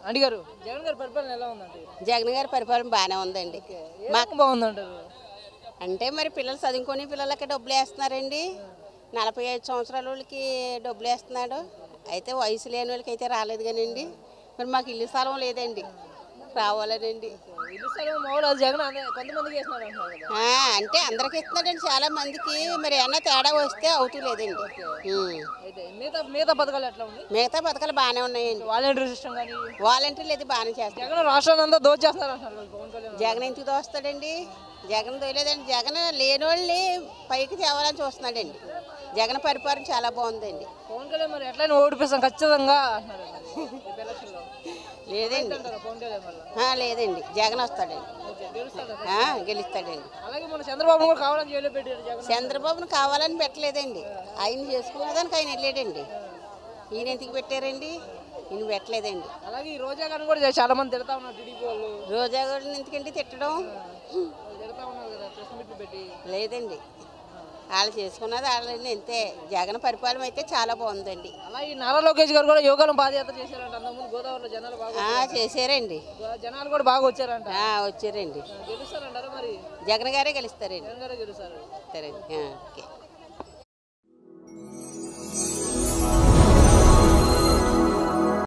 అండి గారు జగన్ గారి పరిపాలన ఎలా ఉందండి జగన్ గారి పరిపాలన బాగానే ఉందండి మాకు బాగుందంటారు అంటే మరి పిల్లలు చదువుకొని పిల్లలకి డబ్బులు వేస్తున్నారండి నలభై ఐదు సంవత్సరాల వాళ్ళకి డబ్బులు వేస్తున్నాడు అయితే వయసు లేని వాళ్ళకి అయితే రాలేదు కానండి మరి మాకు ఇల్లు స్థలం లేదండి రావాలనండి ఇల్లు స్థలం మామూలు అది జగన్ అనే కొంతమందికి వేసినారు అంటున్నారు కదా ఆ, అంటే అందరికి ఇస్తున్నాడండి చాలా మందికి మరి ఏమన్నా తేడా వస్తే అవుతలేదండి ఉం. అయితే మిగతా మిగతా పథకాలు ఎట్లా ఉంది మిగతా పథకాలు బాగానే ఉన్నాయండి వాలంటీర్ సిస్టమ్ కానీ వాలంటీర్లు అయితే బాగానే చేస్తారు జగన్ రాష్ట్రాన్ని అంతా దోచేస్తున్నారు అంటున్నారు కదా పవన్ కళ్యాణ్ జగన్ ఎందుకు దోస్తాడండి జగన్ దోయలేదండి జగన్ లేనోళ్ళని పైకి తేవాలని చూస్తున్నాడండి జగన్ పరిపాలన చాలా బాగుందండి పవన్ కళ్యాణ్ మరి ఎట్లయినా ఓడిపిస్తాం ఖచ్చితంగా అంటున్నారు రేపు ఎలక్షన్లో లేదండి అంటారా పవన్ కళ్యాణ్ వల్ల ఆ, లేదండి జగన్ వస్తాడండి ఓకే, గెలుస్తాడా? ఆ, గెలుస్తాడండి అలాగే మన చంద్రబాబు కూడా కావాలని జైల్లో పెట్టారు జగన్ చంద్రబాబును కావాలని పెట్టలేదండి ఆయన చేసుకునేదానికి ఆయన వెళ్ళాడండి ఈయన ఎందుకు పెట్టారండి ఈయన పెట్టలేదండి అలాగే ఈ రోజా గారిని కూడా చాలా మంది తిడతా ఉన్నారు టీడీపీ వాళ్ళు రోజా గారిని ఎందుకండి తిట్టడం వాళ్ళు తిడతా ఉన్నారు కదా ప్రెస్ మీట్లు పెట్టి లేదండి వాళ్ళు చేసుకున్నది వాళ్ళని అంతే జగన్ పరిపాలన అయితే చాలా బాగుందండి అలాగే ఈ నారా లోకేష్ గారు కూడా యోగాలను పాదయాత్ర చేశారంట అంతకుముందు గోదావరిలో జనాలు బాగా ఆ, చేశారండి జనాలు కూడా బాగా వచ్చారంట ఆ, వచ్చారండి గెలుస్తారంటారా మరి జగన్ గారే గెలుస్తారండి జగన్ గారే గెలుస్తారు సరే ఆ, ఓకే